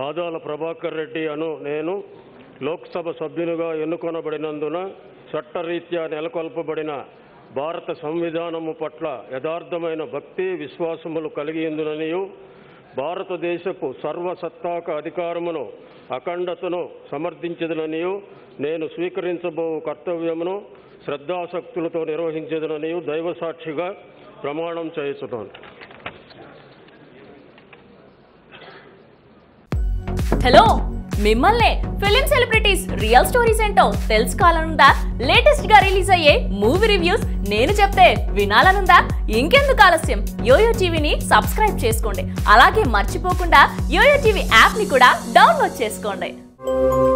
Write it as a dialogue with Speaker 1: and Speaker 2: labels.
Speaker 1: ఆదాల ప్రభాకర్ రెడ్డి అను నేను లోక్సభ సభ్యునిగా ఎన్నుకొనబడినందున చట్టరీత్యా నెలకొల్పబడిన భారత సంవిధానము పట్ల యథార్థమైన భక్తి విశ్వాసములు కలిగి ఉందుననియు భారతదేశపు సర్వసత్తాక అధికారమును అఖండతను సమర్థించదననియు నేను స్వీకరించబో కర్తవ్యమును శ్రద్ధాసక్తులతో నిర్వహించదననియు దైవ సాక్షిగా ప్రమాణం చేస్తున్నాను
Speaker 2: హలో మిమ్మల్నే ఫిలిం సెలబ్రిటీస్ రియల్ స్టోరీస్ ఏంటో తెలుసుకోవాలనుందా లేటెస్ట్ గా రిలీజ్ అయ్యే మూవీ రివ్యూస్ నేను చెప్తే వినాలనుందా ఇంకెందుకు ఆలస్యం యోయో టీవీని సబ్స్క్రైబ్ చేసుకోండి అలాగే మర్చిపోకుండా యోయో టీవీ యాప్ ని కూడా డౌన్లోడ్ చేసుకోండి